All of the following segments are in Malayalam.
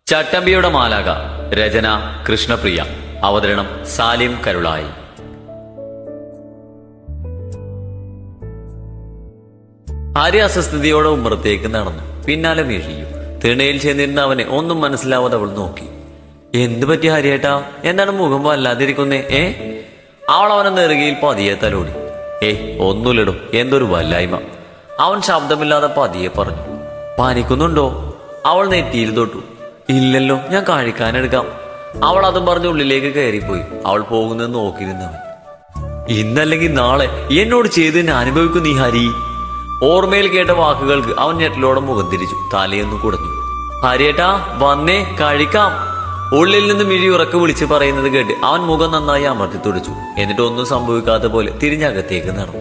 ചട്ടമ്പിയുടെ മാലാക രചന കൃഷ്ണപ്രിയ അവതരണം സാലിം കരുളായി ആര്യ അസ്വസ്ഥതയോടെ ഉമ്മറത്തേക്ക് നടന്നു പിന്നാലെ വീഴിയും തിണയിൽ ചെന്നിരുന്ന അവനെ ഒന്നും മനസ്സിലാവാതെ അവൾ നോക്കി എന്തു പറ്റി ഹരിയേട്ടാ എന്താണ് മുഖം വല്ലാതിരിക്കുന്നേ ഏ അവൾ അവനെ നെറുകയിൽ പതിയെ തലോടി ഏയ് ഒന്നുമില്ലടോ എന്തൊരു വല്ലായ്മ അവൻ ശബ്ദമില്ലാതെ പതിയെ പറഞ്ഞു പാനിക്കുന്നുണ്ടോ അവൾ നെറ്റിയിൽ തൊട്ടു ഇല്ലല്ലോ ഞാൻ കഴിക്കാനെടുക്കാം അവൾ അതും പറഞ്ഞ് ഉള്ളിലേക്ക് കയറിപ്പോയി അവൾ പോകുന്നത് നോക്കിയിരുന്നവൻ ഇന്നല്ലെങ്കിൽ നാളെ എന്നോട് ചെയ്തതിന് അനുഭവിക്കും നീ ഹരി ഓർമ്മയിൽ കേട്ട വാക്കുകൾക്ക് അവൻ ഞെട്ടലോടെ മുഖം തിരിച്ചു തലയൊന്നു കുടഞ്ഞു ഹരിയേട്ടാ വന്നേ കഴിക്കാം ഉള്ളിൽ നിന്ന് മിഴി ഉറക്കെ വിളിച്ച് പറയുന്നത് കേട്ട് അവൻ മുഖം നന്നായി അമർത്തി തുടച്ചു എന്നിട്ട് ഒന്നും സംഭവിക്കാത്ത പോലെ തിരിഞ്ഞകത്തേക്ക് നടന്നു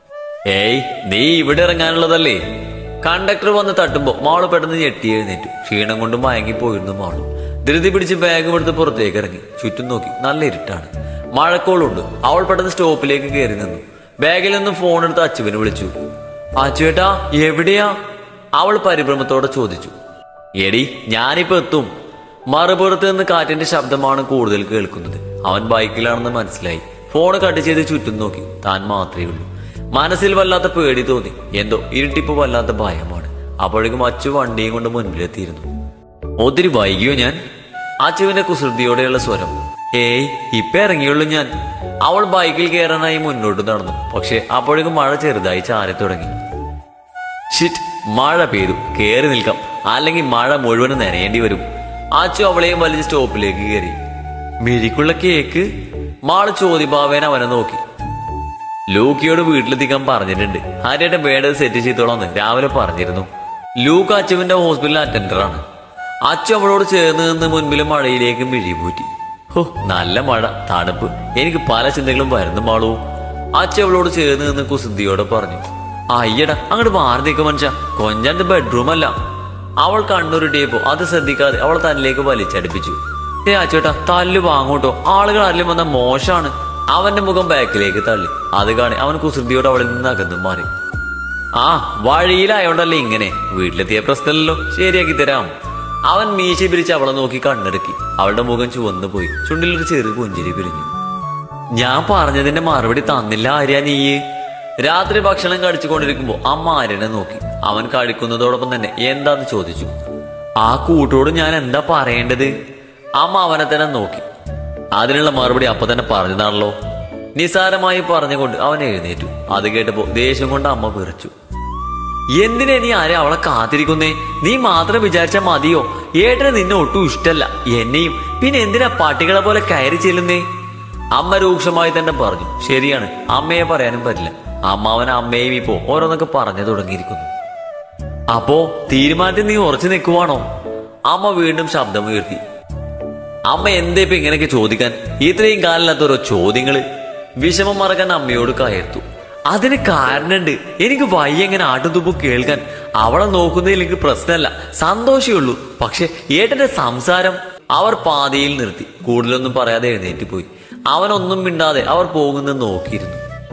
ഏയ് നീ ഇവിടെ ഇറങ്ങാനുള്ളതല്ലേ കണ്ടക്ടർ വന്ന് തട്ടുമ്പോ മാള് പെട്ടെന്ന് ഞെട്ടി എഴുന്നേറ്റു ക്ഷീണം കൊണ്ട് മയങ്ങിപ്പോയിരുന്നു മാളു ധൃതി പിടിച്ച് ബാഗ് എടുത്ത് പുറത്തേക്ക് ഇറങ്ങി ചുറ്റും നോക്കി നല്ല ഇരുട്ടാണ് മഴക്കോളുണ്ട് അവൾ പെട്ടെന്ന് സ്റ്റോപ്പിലേക്ക് കയറി നിന്നു ബാഗിൽ നിന്നും ഫോൺ എടുത്ത് അച്ചുവിനെ വിളിച്ചു അച്ചുവേട്ടാ എവിടെയാ അവൾ പരിഭ്രമത്തോടെ ചോദിച്ചു എടി ഞാനിപ്പോ എത്തും മറുപുറത്ത് നിന്ന് കാറ്റിന്റെ ശബ്ദമാണ് കൂടുതൽ കേൾക്കുന്നത് അവൻ ബൈക്കിലാണെന്ന് മനസ്സിലായി ഫോൺ കട്ട് ചെയ്ത് ചുറ്റും നോക്കി താൻ മാത്രമേ ഉള്ളൂ മനസ്സിൽ വല്ലാത്ത പേടി തോന്നി എന്തോ ഇരുട്ടിപ്പ് വല്ലാത്ത ഭയമാണ് അപ്പോഴേക്കും അച്ചു വണ്ടിയും കൊണ്ട് മുൻപിലെത്തിയിരുന്നു ഒത്തിരി വൈകിയോ ഞാൻ അച്ചുവിന്റെ കുസൃതിയോടെയുള്ള സ്വരം ഏയ് ഇപ്പൊ ഇറങ്ങിയുള്ളൂ ഞാൻ അവൾ ബൈക്കിൽ കയറാനായി മുന്നോട്ട് നടന്നു പക്ഷെ അപ്പോഴേക്കും മഴ ചെറുതായി ചാരി തുടങ്ങി ഷിറ്റ് മഴ പെയ്തു കേറി നിൽക്കാം അല്ലെങ്കിൽ മഴ മുഴുവനും നനയേണ്ടി വരും ആച്ചു അവളെയും വലിയ സ്റ്റോപ്പിലേക്ക് കയറി മിഴിക്കുള്ള കേക്ക് മാള് ചോദ്യഭാവേന അവനെ നോക്കി ലൂക്കിയോട് വീട്ടിലെത്തിക്കാൻ പറഞ്ഞിട്ടുണ്ട് ആര്യേട്ടൻ വേണ്ടത് സെറ്റ് ചെയ്തോളാന്ന് രാവിലെ പറഞ്ഞിരുന്നു ലൂക്ക് അച്ചുവിന്റെ ഹോസ്പിറ്റൽ അറ്റൻഡറാണ് അച്ചു അവളോട് ചേർന്ന് നിന്ന് മുൻപിലെ മഴയിലേക്ക് മിഴിപൂറ്റി ഹോ നല്ല മഴ തണുപ്പ് എനിക്ക് പല ചിന്തകളും വരുന്നു മാളൂ അച്ചു അവളോട് ചേർന്ന് നിന്ന് കുസൃതിയോടെ പറഞ്ഞു അയ്യടാ അങ്ങോട്ട് മാറി നിൽക്കും മനുഷ്യ കൊഞ്ചാണ്ട് ബെഡ്റൂം അല്ല അവൾ കണ്ണുരുട്ടിയപ്പോ അത് ശ്രദ്ധിക്കാതെ അവൾ തന്നിലേക്ക് വലിച്ചടിപ്പിച്ചു ഏ അച്ചോട്ടാ തല്ല് വാങ്ങോട്ടോ ആളുകൾ ആരെങ്കിലും വന്ന മോശാണ് അവന്റെ മുഖം ബാക്കിലേക്ക് തള്ളി അത് കാണി അവൻ കുസൃതിയോട് അവളിൽ നിന്ന് അകന്നു മാറി ആ വഴിയിലായോണ്ടല്ലേ ഇങ്ങനെ വീട്ടിലെത്തിയ പ്രശ്നമല്ലോ ശരിയാക്കി തരാം അവൻ മീശ പിരിച്ച് അവളെ നോക്കി കണ്ണിറുക്കി അവളുടെ മുഖം ചുവന്നു പോയി ചുണ്ടിലൊരു ചെറു പുഞ്ചിരി പിരിഞ്ഞു ഞാൻ പറഞ്ഞതിന്റെ മറുപടി തന്നില്ല ആര്യ നീ രാത്രി ഭക്ഷണം കഴിച്ചുകൊണ്ടിരിക്കുമ്പോ അമ്മ ആര്യനെ നോക്കി അവൻ കഴിക്കുന്നതോടൊപ്പം തന്നെ എന്താന്ന് ചോദിച്ചു ആ കൂട്ടോട് ഞാൻ എന്താ പറയേണ്ടത് അമ്മ അവനെ തന്നെ നോക്കി അതിനുള്ള മറുപടി അപ്പൊ തന്നെ പറഞ്ഞതാണല്ലോ നിസാരമായി പറഞ്ഞുകൊണ്ട് അവൻ എഴുന്നേറ്റു അത് കേട്ടപ്പോ ദേഷ്യം കൊണ്ട് അമ്മ വിറച്ചു എന്തിനാ നീ ആരെ അവളെ കാത്തിരിക്കുന്നേ നീ മാത്രം വിചാരിച്ചാ മതിയോ ഏട്ടന് നിന്നെ ഒട്ടും ഇഷ്ടല്ല എന്നെയും പിന്നെ എന്തിനാ പട്ടികളെ പോലെ കയറി ചെല്ലുന്നേ അമ്മ രൂക്ഷമായി തന്നെ പറഞ്ഞു ശരിയാണ് അമ്മയെ പറയാനും പറ്റില്ല അമ്മാവൻ അമ്മയും ഇപ്പോ ഓരോന്നൊക്കെ പറഞ്ഞു തുടങ്ങിയിരിക്കുന്നു അപ്പോ തീരുമാനത്തിൽ നീ ഉറച്ചു നിൽക്കുവാണോ അമ്മ വീണ്ടും ശബ്ദം ഉയർത്തി അമ്മ എന്തേ ഇപ്പൊ ഇങ്ങനെയൊക്കെ ചോദിക്കാൻ ഇത്രയും കാലില്ലാത്ത ഓരോ ചോദ്യങ്ങള് വിഷമം മറക്കാൻ അമ്മയോട് കയർത്തു അതിന് കാരണമുണ്ട് എനിക്ക് വയ്യ എങ്ങനെ ആട്ടുതുമ്പ് കേൾക്കാൻ അവളെ നോക്കുന്നതിൽ എനിക്ക് പ്രശ്നമല്ല സന്തോഷമേ ഉള്ളൂ പക്ഷെ ഏട്ടന്റെ സംസാരം അവർ പാതിയിൽ നിർത്തി കൂടുതലൊന്നും പറയാതെ എഴുന്നേറ്റ് പോയി അവനൊന്നും മിണ്ടാതെ അവർ പോകുന്നത് നോക്കിയിരുന്നു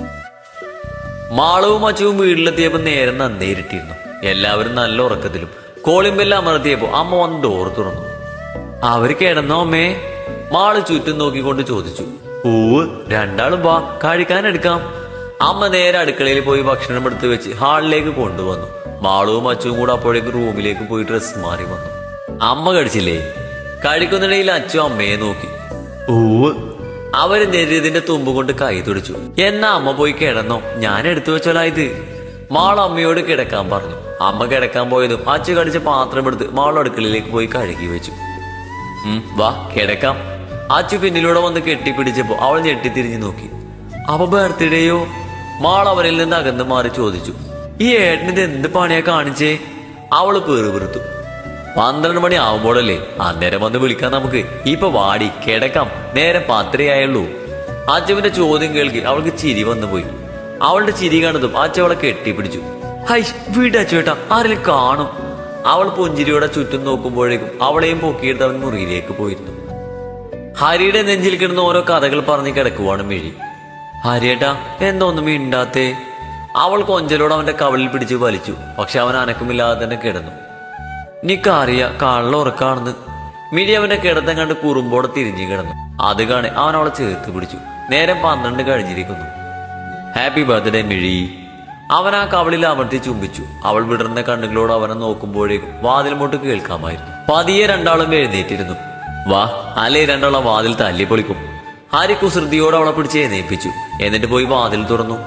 മാളവും അച്ചുവും വീട്ടിലെത്തിയപ്പോ നേരം നന്നേ ഇരുട്ടിയിരുന്നു എല്ലാവരും നല്ല ഉറക്കത്തിലും കോളിംബെല്ല അമർത്തിയപ്പോ അമ്മ വന്ന് ഡോർ തുറന്നു അവര് കിടന്നോ അമ്മേ മാള് ചുറ്റും നോക്കിക്കൊണ്ട് ചോദിച്ചു ഊവ് രണ്ടാളും വാ കഴിക്കാൻ എടുക്കാം അമ്മ നേരെ അടുക്കളയിൽ പോയി ഭക്ഷണം എടുത്ത് വെച്ച് ഹാളിലേക്ക് കൊണ്ടുവന്നു മാളുവും അച്ചുവും കൂടെ അപ്പോഴേക്ക് റൂമിലേക്ക് പോയി ഡ്രസ് മാറി വന്നു അമ്മ കഴിച്ചില്ലേ കഴിക്കുന്നിടയിൽ അച്ചു അമ്മയെ നോക്കി ഊവ് അവര് നെരിയതിന്റെ തുമ്പ് കൊണ്ട് കൈ തുടിച്ചു എന്നാ അമ്മ പോയി കിടന്നോ ഞാൻ എടുത്തു വെച്ചോലാ ഇത് മാൾ അമ്മയോട് കിടക്കാൻ പറഞ്ഞു അമ്മ കിടക്കാൻ പോയതും അച്ചു കടിച്ച പാത്രം എടുത്ത് മാൾ അടുക്കളയിലേക്ക് പോയി കഴുകി വെച്ചു ഉം, വാ കിടക്കാം അച്ചു പിന്നിലൂടെ വന്ന് കെട്ടിപ്പിടിച്ചപ്പോ അവൾ ഞെട്ടിത്തിരിഞ്ഞു നോക്കി അപ്പൊ ബർത്ത്ഡേയോ മാൾ അവരിൽ നിന്ന് അകന്ന് മാറി ചോദിച്ചു ഈ ഏട്ടനിത് എന്ത് പണിയാ കാണിച്ചേ അവള് പേറുപിറുത്തു പന്ത്രണ്ട് മണി ആവുമ്പോഴല്ലേ അന്നേരം വന്ന് വിളിക്കാൻ നമുക്ക് ഇപ്പൊ വാടി കിടക്കാം നേരെ പത്രയായുള്ളൂ അച്ചുവിന്റെ ചോദ്യം കേൾക്കി അവൾക്ക് ചിരി വന്നു പോയി അവളുടെ ചിരി കാണുന്നതും അച്ഛ അവളെ കെട്ടിപ്പിടിച്ചു ഹൈ വീട് അച്ചുവേട്ടാ ആരെങ്കിലും കാണും അവൾ പുഞ്ചിരിയോടെ ചുറ്റും നോക്കുമ്പോഴേക്കും അവളെയും പൊക്കിയെടുത്ത് അവൻ മുറിയിലേക്ക് പോയിരുന്നു ഹരിയുടെ നെഞ്ചിൽ കിടന്ന് ഓരോ കഥകൾ പറഞ്ഞ് കിടക്കുവാണ് മിഴി ഹരിയേട്ടാ എന്തോന്നും മിണ്ടാത്തേ അവൾ കൊഞ്ചലോട് അവന്റെ കവളിൽ പിടിച്ച് വലിച്ചു പക്ഷെ അവൻ അനക്കമില്ലാതെ തന്നെ കിടന്നു നിക്കറിയ കള്ള ഉറക്കാണെന്ന് മിഴി അവന്റെ കിടത്തം കണ്ട് കുറുമ്പോടെ തിരിഞ്ഞു കിടന്നു അത് കാണെ അവൻ അവളെ ചേർത്ത് പിടിച്ചു നേരം പന്ത്രണ്ട് കഴിഞ്ഞിരിക്കുന്നു ഹാപ്പി ബർത്ത്ഡേ മിഴി അവൻ ആ കവളിൽ അമർത്തി ചുംബിച്ചു അവൾ വിടർന്ന കണ്ണുകളോട് അവനെ നോക്കുമ്പോഴേക്കും വാതിൽ മുട്ട് കേൾക്കാമായിരുന്നു പതിയെ രണ്ടാളും എഴുന്നേറ്റിരുന്നു വാ അല്ലേ രണ്ടാളും വാതിൽ തല്ലി പൊളിക്കും ഹാരി കുസൃതിയോട് അവളെ പിടിച്ച് എഴുന്നേൽപ്പിച്ചു എന്നിട്ട് പോയി വാതിൽ തുറന്നു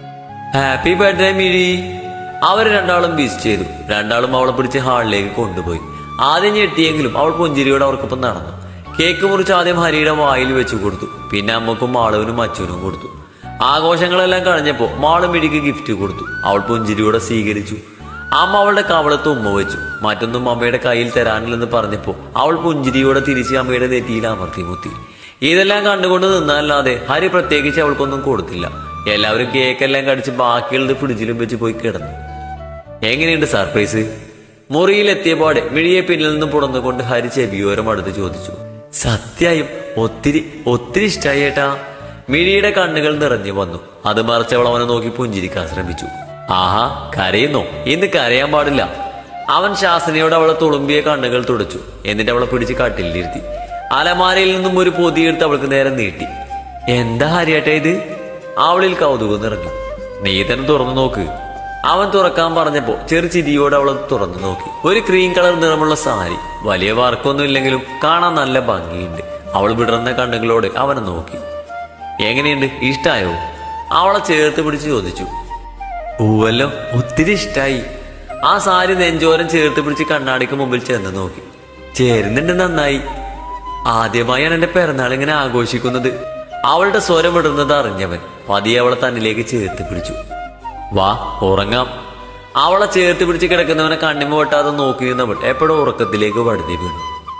ഹാപ്പി ബർത്ത്ഡേ മിഴി അവർ രണ്ടാളും ബിസ് ചെയ്തു രണ്ടാളും അവളെ പിടിച്ച് ഹാളിലേക്ക് കൊണ്ടുപോയി ആദ്യം ഞെട്ടിയെങ്കിലും അവൾ പുഞ്ചിരിയോട് അവർക്കൊപ്പം നടന്നു കേക്ക് മുറിച്ച് ആദ്യം ഹരിയുടെ വായിൽ വെച്ചു കൊടുത്തു പിന്നെ അമ്മക്കും മാളവനും അച്ഛനും കൊടുത്തു ആഘോഷങ്ങളെല്ലാം കഴിഞ്ഞപ്പോ മാള് മിഴിക്ക് ഗിഫ്റ്റ് കൊടുത്തു അവൾ പുഞ്ചിരിയോടെ സ്വീകരിച്ചു അമ്മ അവളുടെ കവളത്ത് ഉമ്മ വെച്ചു മറ്റൊന്നും അമ്മയുടെ കയ്യിൽ തരാനില്ലെന്ന് പറഞ്ഞപ്പോ അവൾ പുഞ്ചിരിയോടെ തിരിച്ച് അമ്മയുടെ നെറ്റിയിൽ അമർത്തി മുത്തി ഇതെല്ലാം കണ്ടുകൊണ്ട് നിന്നല്ലാതെ ഹരി പ്രത്യേകിച്ച് അവൾക്കൊന്നും കൊടുത്തില്ല എല്ലാവരും കേക്കെല്ലാം കടിച്ച് ബാക്കിയുള്ളത് ഫ്രിഡ്ജിലും വെച്ച് പോയി കിടന്നു എങ്ങനെയുണ്ട് സർപ്രൈസ് മുറിയിലെത്തിയപാടെ മിഴിയെ പിന്നിൽ നിന്ന് പുറന്നുകൊണ്ട് ഹരി ചെവിയോരം അടുത്ത് ചോദിച്ചു സത്യായും ഒത്തിരി ഒത്തിരി ഇഷ്ടായി ഏട്ടാ മിഴിയുടെ കണ്ണുകൾ നിറഞ്ഞു വന്നു അത് മറച്ചവൾ അവനെ നോക്കി പുഞ്ചിരിക്കാൻ ശ്രമിച്ചു ആഹാ കരയുന്നോ ഇന്ന് കരയാൻ പാടില്ല അവൻ ശാസനയോട് അവളെ തുളുമ്പിയ കണ്ണുകൾ തുടച്ചു എന്നിട്ട് അവളെ പിടിച്ച് കട്ടിലിരുത്തി അലമാരയിൽ നിന്നും ഒരു പൊതിയെടുത്ത് അവൾക്ക് നേരെ നീട്ടി എന്താ ഹരിയേട്ടാ ഇത് അവളിൽ കൗതുകം നിറഞ്ഞു നീ തന്നെ തുറന്നു നോക്ക് അവൻ തുറക്കാൻ പറഞ്ഞപ്പോ ചെറു ചിരിയോടെ അവൾ തുറന്നു നോക്കി ഒരു ക്രീം കളർ നിറമുള്ള സാരി വലിയ വർക്കൊന്നും ഇല്ലെങ്കിലും കാണാൻ നല്ല ഭംഗിയുണ്ട് അവൾ വിടർന്ന കണ്ണുകളോടെ അവനെ നോക്കി എങ്ങനെയുണ്ട് ഇഷ്ടായോ അവളെ ചേർത്ത് പിടിച്ച് ചോദിച്ചു പൂവല്ലോ ഒത്തിരി ഇഷ്ടായി ആ സാരി നെഞ്ചോരം ചേർത്ത് പിടിച്ച് കണ്ണാടിക്ക് മുമ്പിൽ ചെന്ന് നോക്കി ചേരുന്നുണ്ട് നന്നായി ആദ്യമായാണ് എന്റെ പിറന്നാൾ ഇങ്ങനെ ആഘോഷിക്കുന്നത് അവളുടെ സ്വരം ഇടുന്നത് അറിഞ്ഞവൻ പതിയെ അവളെ തന്നിലേക്ക് ചേർത്ത് പിടിച്ചു വാ ഉറങ്ങാം അവളെ ചേർത്ത് പിടിച്ച് കിടക്കുന്നവനെ കണ്ണിമ വെട്ടാതെ നോക്കി നിന്നവൾ എപ്പോഴും ഉറക്കത്തിലേക്ക് വഴുതി വീണു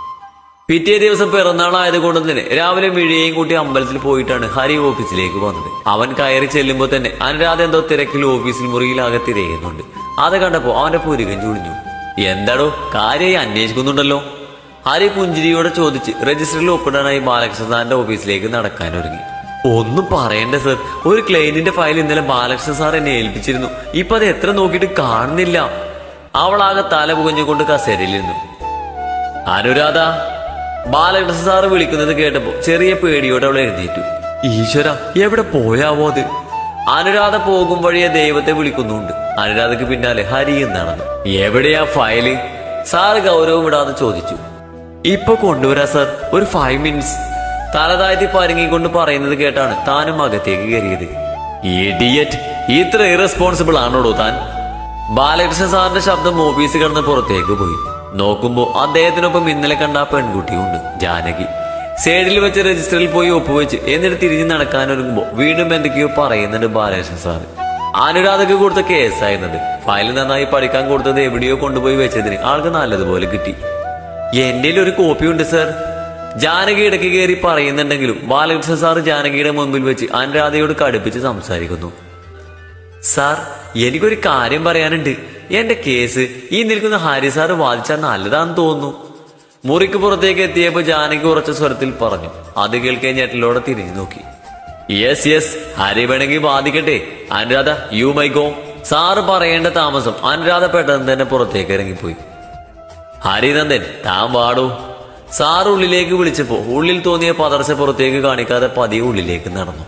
പിറ്റേ ദിവസം പിറന്നാളായതുകൊണ്ട് തന്നെ രാവിലെ മിഴിയെയും കൂട്ടി അമ്പലത്തിൽ പോയിട്ടാണ് ഹരി ഓഫീസിലേക്ക് വന്നത് അവൻ കയറി ചെല്ലുമ്പോൾ തന്നെ അനുരാധ എന്തോ തിരക്കിൽ ഓഫീസിൽ മുറിയിലാകെ തിരയുന്നുണ്ട് അത് കണ്ടപ്പോ അവന്റെ പുരുകൻ ചുളിഞ്ഞു എന്താടോ കാര്യമായി അന്വേഷിക്കുന്നുണ്ടല്ലോ ഹരി പുഞ്ചിരിയോടെ ചോദിച്ച് രജിസ്റ്ററിൽ ഒപ്പിടാനായി ബാലകൃഷ്ണ സാറിന്റെ ഓഫീസിലേക്ക് നടക്കാനൊരുങ്ങി ഒന്നും പറയണ്ട സർ ഒരു ക്ലയന്റിന്റെ ഫയൽ ഇന്നലെ ബാലകൃഷ്ണ സാർ എന്നെ ഏൽപ്പിച്ചിരുന്നു ഇപ്പൊ അത് എത്ര നോക്കിയിട്ട് കാണുന്നില്ല അവളാകെ തല പുകഞ്ഞുകൊണ്ട് കസേരയിലിരുന്നു അനുരാധ ബാലകൃഷ്ണ സാറ് വിളിക്കുന്നത് കേട്ടപ്പോ ചെറിയ പേടിയോടെ അവൾ എഴുന്നേറ്റു ഈശ്വര എവിടെ പോയാവോ അത് അനുരാധ പോകും വഴിയെ ദൈവത്തെ വിളിക്കുന്നുണ്ട് അനുരാധക്ക് പിന്നാലെ ഹരി എന്നാണെന്ന് എവിടെയാ ഫയല് സാറ് ഗൗരവം ഇടാന്ന് ചോദിച്ചു ഇപ്പൊ കൊണ്ടുവരാ സാർ ഒരു ഫൈവ് മിനിറ്റ്സ് തലതാഴ്ത്തി പരുങ്ങിക്കൊണ്ട് പറയുന്നത് കേട്ടാണ് താനും അകത്തേക്ക് കയറിയത് ഇഡിയറ്റ് ഇത്ര ഇറസ്പോൺസിബിൾ ആണോടോ താൻ ബാലകൃഷ്ണ സാറിന്റെ ശബ്ദം ഓഫീസിൽ കിടന്ന് പുറത്തേക്ക് പോയി നോക്കുമ്പോ അദ്ദേഹത്തിനൊപ്പം ഇന്നലെ കണ്ട ആ പെൺകുട്ടിയുണ്ട് ജാനകി സൈഡിൽ വെച്ച് രജിസ്റ്ററിൽ പോയി ഒപ്പുവെച്ച് എന്നിട്ട് തിരിഞ്ഞ് നടക്കാനൊരുങ്ങുമ്പോ വീണ്ടും എന്തൊക്കെയോ പറയുന്നുണ്ട് ബാലകൃഷ്ണൻ സാറ് അനുരാധക്ക് കൊടുത്ത കേസായിരുന്നത് ഫയൽ നന്നായി പഠിക്കാൻ കൊടുത്തത് എവിടെയോ കൊണ്ടുപോയി വെച്ചതിന് ആൾക്ക് നല്ലതുപോലെ കിട്ടി എന്റെ ഒരു കോപ്പി ഉണ്ട് സർ ജാനകി ഇടയ്ക്ക് കയറി പറയുന്നുണ്ടെങ്കിലും ബാലകൃഷ്ണൻ സാർ ജാനകിയുടെ മുൻപിൽ വെച്ച് അനുരാധയോട് കടുപ്പിച്ച് സംസാരിക്കുന്നു സാർ എനിക്കൊരു കാര്യം പറയാനുണ്ട് എന്റെ കേസ് ഈ നിൽക്കുന്ന ഹരി സാർ വാദിച്ചാൽ നല്ലതാന്ന് തോന്നുന്നു മുറിക്ക് പുറത്തേക്ക് എത്തിയപ്പോ ജാനകി ഉറച്ച സ്വരത്തിൽ പറഞ്ഞു അത് കേൾക്കെ ഞെട്ടലോടെ തിരിഞ്ഞു നോക്കി യെസ് യെസ് ഹരി വേണമെങ്കിൽ വാദിക്കട്ടെ Anuradha you may go sir പറയേണ്ട താമസം അനുരാധ പെട്ടെന്ന് തന്നെ പുറത്തേക്ക് ഇറങ്ങിപ്പോയി ഹരിനന്ദൻ താൻ വാടൂ സാർ ഉള്ളിലേക്ക് വിളിച്ചപ്പോ ഉള്ളിൽ തോന്നിയ പതർച്ച പുറത്തേക്ക് കാണിക്കാതെ പതിയെ ഉള്ളിലേക്ക് നടന്നു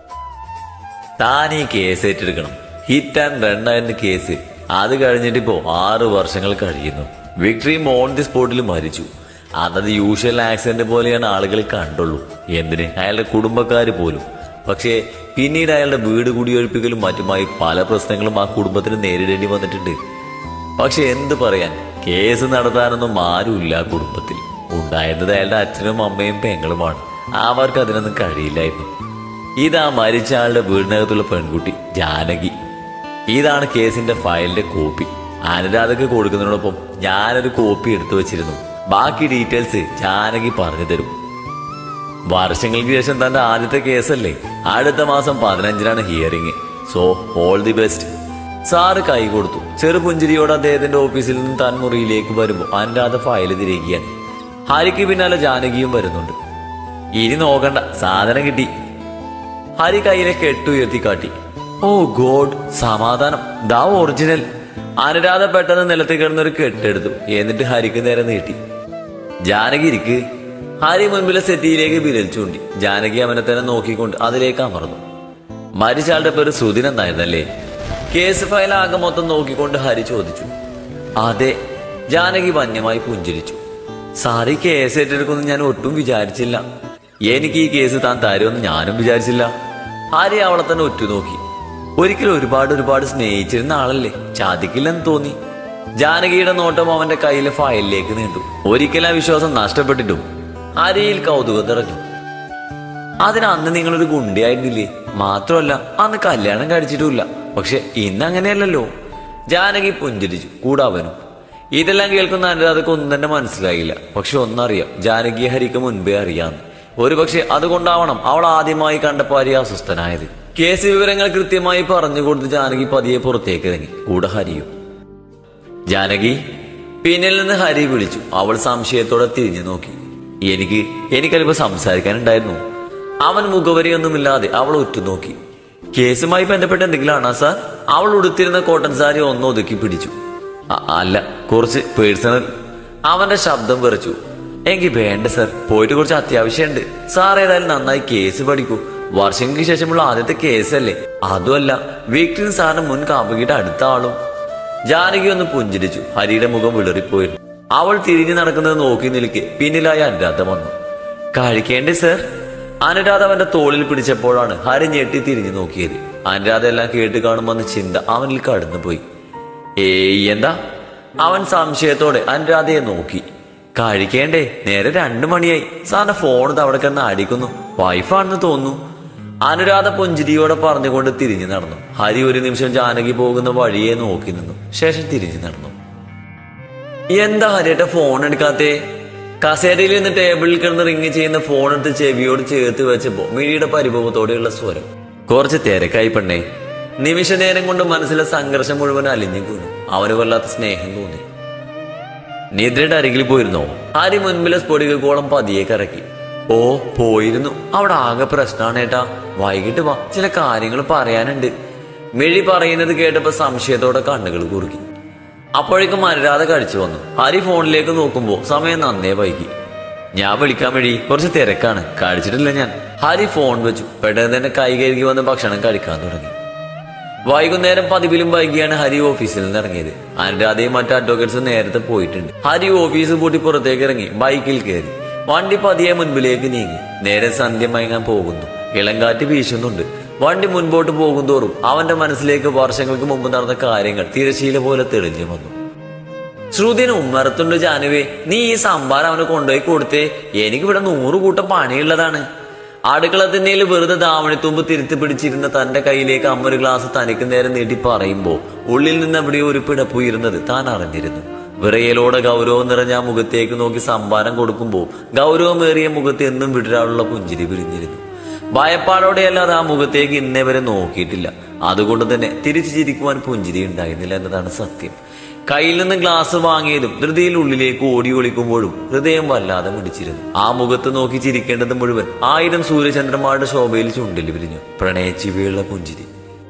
താൻ ഈ കേസ് ഏറ്റെടുക്കണം ഹിറ്റ് ആൻഡ് റൺ ആയിരുന്നു കേസ് അത് കഴിഞ്ഞിട്ട് ഇപ്പോ ആറ് വർഷങ്ങൾ കഴിയുന്നു വിക്ടറി ഓൺ ദി സ്പോട്ടിൽ മരിച്ചു അന്നത് യൂഷ്വൽ ആക്സിഡന്റ് പോലെയാണ് ആളുകൾ കണ്ടുള്ളൂ എന്തിന് അയാളുടെ കുടുംബക്കാർ പോലും പക്ഷേ പിന്നീട് അയാളുടെ വീട് കുടിയൊഴിപ്പിക്കലും മറ്റുമായി പല പ്രശ്നങ്ങളും ആ കുടുംബത്തിന് നേരിടേണ്ടി വന്നിട്ടുണ്ട് പക്ഷെ എന്ത് പറയാൻ കേസ് നടത്താനൊന്നും ആരുമില്ല ആ കുടുംബത്തിൽ ഉണ്ടായിരുന്നത് അയാളുടെ അച്ഛനും അമ്മയും പെങ്ങളുമാണ് അവർക്ക് അതിനൊന്നും കഴിയില്ലായിരുന്നു ഇതാ മരിച്ച ആളുടെ വീടിനകത്തുള്ള പെൺകുട്ടി ജാനകി ഇതാണ് കേസിന്റെ ഫയലിന്റെ കോപ്പി അനുരാധക്ക് കൊടുക്കുന്നതിനോടൊപ്പം ഞാനൊരു കോപ്പി എടുത്തു വെച്ചിരുന്നു ബാക്കി ഡീറ്റെയിൽസ് ജാനകി പറഞ്ഞു തരും വർഷങ്ങൾക്ക് ശേഷം തന്റെ ആദ്യത്തെ കേസല്ലേ അടുത്ത മാസം പതിനഞ്ചിനാണ് hearing so all the best sir കൈ കൊടുത്തു ചെറുപുഞ്ചിരിയോട് അദ്ദേഹത്തിന്റെ ഓഫീസിൽ നിന്ന് താൻ മുറിയിലേക്ക് വരുമ്പോൾ അനുരാധ ഫയൽ തിരികുകയാണ് ഹരിക്ക് പിന്നാലെ ജാനകിയും വരുന്നുണ്ട് ഇനി നോക്കണ്ട സാധനം കിട്ടി ഹരി കയ്യിലെ കെട്ടുയർത്തി കാട്ടി ഓ ഗോഡ് സമാധാനം ദാ ഒറിജിനൽ അനുരാധ പെട്ടെന്ന് നിലത്ത് കിടന്നൊരു കെട്ടെടുത്തു എന്നിട്ട് ഹരിക്ക് നേരെ നീട്ടി ജാനകി ഇരിക്ക് ഹരി മുൻപിലെ സെറ്റിയിലേക്ക് വിരൽ ചൂണ്ടി ജാനകി അവനെ തന്നെ നോക്കിക്കൊണ്ട് അതിലേക്ക് അമർന്നു മരിച്ചയാളുടെ പേര് ശ്രുതിൻ എന്നായിരുന്നല്ലേ കേസ് ഫയൽ ആകെ മൊത്തം നോക്കിക്കൊണ്ട് ഹരി ചോദിച്ചു അതെ ജാനകി വന്യമായി പുഞ്ചിരിച്ചു സാറി കേസ് ഏറ്റെടുക്കുമെന്ന് ഞാൻ ഒട്ടും വിചാരിച്ചില്ല എനിക്ക് ഈ കേസ് താൻ തരുമെന്ന് ഞാനും വിചാരിച്ചില്ല ഹരി അവളെ തന്നെ ഒറ്റുനോക്കി ഒരിക്കലും ഒരുപാട് ഒരുപാട് സ്നേഹിച്ചിരുന്ന ആളല്ലേ ചാതിക്കില്ലെന്ന് തോന്നി ജാനകിയുടെ നോട്ടം അവന്റെ കയ്യിലെ ഫയലിലേക്ക് നീണ്ടു ഒരിക്കലും ആ വിശ്വാസം നഷ്ടപ്പെട്ടിട്ടും ഹരിയിൽ കൗതുകം നിറഞ്ഞു അതിന് അന്ന് നിങ്ങളൊരു ഗുണ്ടിയായിരുന്നില്ലേ മാത്രമല്ല അന്ന് കല്യാണം കഴിച്ചിട്ടുമില്ല പക്ഷെ ഇന്ന് അങ്ങനെയല്ലല്ലോ ജാനകി പുഞ്ചിരിച്ചു കൂടെ അവനും ഇതെല്ലാം കേൾക്കുന്ന അനുരാധക്ക് ഒന്നും തന്നെ മനസ്സിലായില്ല പക്ഷെ ഒന്നറിയാം ജാനകിയെ ഹരിക്ക് മുൻപേ അറിയാന്ന് ഒരുപക്ഷെ അതുകൊണ്ടാവണം അവൾ ആദ്യമായി കണ്ടപ്പോൾ ഹരി അസ്വസ്ഥനായത് കേസ് വിവരങ്ങൾ കൃത്യമായി പറഞ്ഞു കൊടുത്ത് ജാനകി പതിയെ പുറത്തേക്ക് ഇറങ്ങി കൂടെ ഹരിയും ജാനകി പിന്നിൽ നിന്ന് ഹരി വിളിച്ചു അവൾ സംശയത്തോടെ തിരിഞ്ഞു നോക്കി എനിക്ക് എനിക്കല്പം സംസാരിക്കാനുണ്ടായിരുന്നു അവൻ മുഖവരിയൊന്നുമില്ലാതെ അവൾ ഉറ്റുനോക്കി കേസുമായി ബന്ധപ്പെട്ട എന്തെങ്കിലും ആണോ സാർ അവൾ ഉടുത്തിരുന്ന കോട്ടൺ സാരി ഒന്ന് ഒതുക്കി പിടിച്ചു അ- അല്ല കുറച്ച് പേഴ്സണൽ അവന്റെ ശബ്ദം വിറച്ചു എനിക്ക് വേണ്ട സാർ പോയിട്ട് കുറച്ച് അത്യാവശ്യമുണ്ട് സാർ ഏതായാലും നന്നായി കേസ് പഠിക്കൂ വർഷങ്ങൾക്ക് ശേഷമുള്ള ആദ്യത്തെ കേസല്ലേ അതുമല്ല വീട്ടിൽ സാറിന് മുൻ കാമുകിയുടെ അടുത്ത ആളും ജാനകി ഒന്ന് പുഞ്ചിരിച്ചു ഹരിയുടെ മുഖം വിളറിപ്പോയിരുന്നു അവൾ തിരിഞ്ഞു നടക്കുന്നത് നോക്കി നിൽക്കെ പിന്നിലായി അനുരാധ വന്നു കഴിക്കേണ്ടേ സർ അനുരാധ അവന്റെ തോളിൽ പിടിച്ചപ്പോഴാണ് ഹരി ഞെട്ടി തിരിഞ്ഞു നോക്കിയത് അനുരാധ എല്ലാം കേട്ട് കാണുമെന്ന ചിന്ത അവനിൽ കടന്നുപോയി ഏയ് എന്താ അവൻ സംശയത്തോടെ അനുരാധയെ നോക്കി കഴിക്കേണ്ടേ നേരെ രണ്ടു മണിയായി സാറിന്റെ ഫോൺ അവിടെ കിടന്ന് അടിക്കുന്നു വൈഫാണെന്ന് തോന്നുന്നു അനുരാധ പുഞ്ചിരിയോടെ പറഞ്ഞുകൊണ്ട് തിരിഞ്ഞു നടന്നു ഹരി ഒരു നിമിഷം ജാനകി പോകുന്ന വഴിയെ നോക്കി നിന്നു ശേഷം തിരിഞ്ഞു നടന്നു എന്താ ഹരിയേട്ട ഫോൺ എടുക്കാത്തേ കസേരയിൽ നിന്ന് ടേബിളിൽ കിടന്ന് റിങ് ചെയ്യുന്ന ഫോൺ എടുത്ത് ചെവിയോട് ചേർത്ത് വെച്ചപ്പോ മിഴിയുടെ പരിഭവത്തോടെയുള്ള സ്വരം കുറച്ച് തിരക്കായി പെണ്ണേ നിമിഷ നേരം കൊണ്ട് മനസ്സിലെ സംഘർഷം മുഴുവൻ അലിഞ്ഞു വീണു അവന് വല്ലാത്ത സ്നേഹം തോന്നി നിദ്രയുടെ അരികിൽ പോയിരുന്നോ ഹരി മുൻപിലെ സ്ഫടികോളം പതിയെ കറക്കി ഓ പോയിരുന്നു അവിടെ ആകെ പ്രശ്നമാണ് ഏട്ടാ വൈകിട്ട് വാ ചില കാര്യങ്ങൾ പറയാനുണ്ട് മിഴി പറയുന്നത് കേട്ടപ്പോ സംശയത്തോടെ കണ്ണുകൾ കുറുക്കി അപ്പോഴേക്കും അനുരാധ കഴിച്ചു വന്നു ഹരി ഫോണിലേക്ക് നോക്കുമ്പോ സമയം നന്നേ വൈകി ഞാൻ വിളിക്കാൻ വഴി കുറച്ച് തിരക്കാണ് കഴിച്ചിട്ടില്ല ഞാൻ ഹരി ഫോൺ വെച്ചു പെട്ടെന്ന് തന്നെ കൈ കഴുകി വന്ന് ഭക്ഷണം കഴിക്കാൻ തുടങ്ങി വൈകുന്നേരം പതിവിലും വൈകിയാണ് ഹരി ഓഫീസിൽ നിന്ന് ഇറങ്ങിയത് അനുരാധയും മറ്റു അഡ്വക്കേറ്റ്സും നേരത്തെ പോയിട്ടുണ്ട് ഹരി ഓഫീസ് പൂട്ടി പുറത്തേക്ക് ഇറങ്ങി ബൈക്കിൽ കയറി വണ്ടി പതിയെ മുൻപിലേക്ക് നീങ്ങി നേരെ സന്ധ്യ മയങ്ങാൻ പോകുന്നു ഇളങ്കാറ്റ് വീശുന്നുണ്ട് വണ്ടി മുൻപോട്ട് പോകുന്തോറും അവന്റെ മനസ്സിലേക്ക് വർഷങ്ങൾക്ക് മുമ്പ് നടന്ന കാര്യങ്ങൾ തിരശീല പോലെ തെളിഞ്ഞു വന്നു ശ്രുതിന് ഉമ്മറത്തുണ്ട് ജാനുവേ നീ ഈ സംഭാരം അവന് കൊണ്ടുപോയി കൊടുത്തേ എനിക്കിവിടെ നൂറ് കൂട്ടം പണിയുള്ളതാണ് അടുക്കള തിന്നയിൽ വെറുതെ ദാവണിത്തുമ്പ് തിരുത്തി പിടിച്ചിരുന്ന തന്റെ കയ്യിലേക്ക് അമ്മ ഒരു ഗ്ലാസ് തനിക്ക് നേരെ നീട്ടി പറയുമ്പോ ഉള്ളിൽ നിന്ന് എവിടെയോ ഒരു പിടപ്പുയരുന്നത് താൻ അറിഞ്ഞിരുന്നു വിറയലോടെ ഗൗരവം നിറഞ്ഞ ആ മുഖത്തേക്ക് നോക്കി സംഭാരം കൊടുക്കുമ്പോൾ ഗൗരവമേറിയ മുഖത്ത് എന്നും വിടരാനുള്ള പുഞ്ചിരി പിരിഞ്ഞിരുന്നു ഭയപ്പാടോടെയല്ലാതെ ആ മുഖത്തേക്ക് ഇന്നേ വരെ നോക്കിയിട്ടില്ല അതുകൊണ്ട് തന്നെ തിരിച്ചു ചിരിക്കുവാൻ പുഞ്ചിരി ഉണ്ടായിരുന്നില്ല എന്നതാണ് സത്യം കയ്യിൽ നിന്ന് ഗ്ലാസ് വാങ്ങിയതും ധൃതിയിൽ ഉള്ളിലേക്ക് ഓടി ഒളിക്കുമ്പോഴും ഹൃദയം വല്ലാതെ മുടിച്ചിരുന്നു ആ മുഖത്ത് നോക്കി ചിരിക്കേണ്ടത് മുഴുവൻ ആയിരം സൂര്യചന്ദ്രന്മാരുടെ ശോഭയിൽ ചുണ്ടിൽ വിരിഞ്ഞു പ്രണയച്ചിവിയുള്ള പുഞ്ചിരി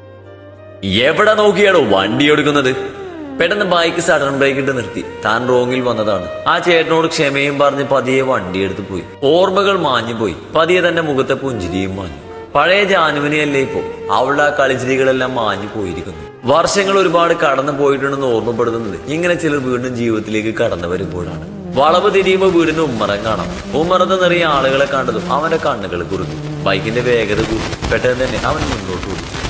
എവിടെ നോക്കിയാണോ വണ്ടി എടുക്കുന്നത് പെട്ടെന്ന് ബൈക്ക് സഡൻ ബ്രേക്ക് ഇട്ട് നിർത്തി താൻ റോങ്ങിൽ വന്നതാണ് ആ ചേട്ടനോട് ക്ഷമയും പറഞ്ഞ് പതിയെ വണ്ടി എടുത്തു പോയി ഓർമ്മകൾ മാഞ്ഞു പോയി പതിയെ തന്റെ മുഖത്തെ പുഞ്ചിരിയും മാഞ്ഞു പഴയ ജാനുവിനെയല്ലേ ഇപ്പോ അവളുടെ ആ കളിച്ചിരികളെല്ലാം മാഞ്ഞു പോയിരിക്കുന്നു വർഷങ്ങൾ ഒരുപാട് കടന്നു പോയിട്ടുണ്ടെന്ന് ഓർമ്മപ്പെടുത്തുന്നത് ഇങ്ങനെ ചിലർ വീണ്ടും ജീവിതത്തിലേക്ക് കടന്നു വരുമ്പോഴാണ് വളവ് തിരിയുമ്പോൾ വീടിന് ഉമ്മറം കാണാം ഉമ്മറത്ത് നിറയെ ആളുകളെ കണ്ടതും അവന്റെ കണ്ണുകൾ കുറുകി ബൈക്കിന്റെ വേഗത കൂടി പെട്ടെന്ന് തന്നെ അവൻ മുന്നോട്ട് ഓടി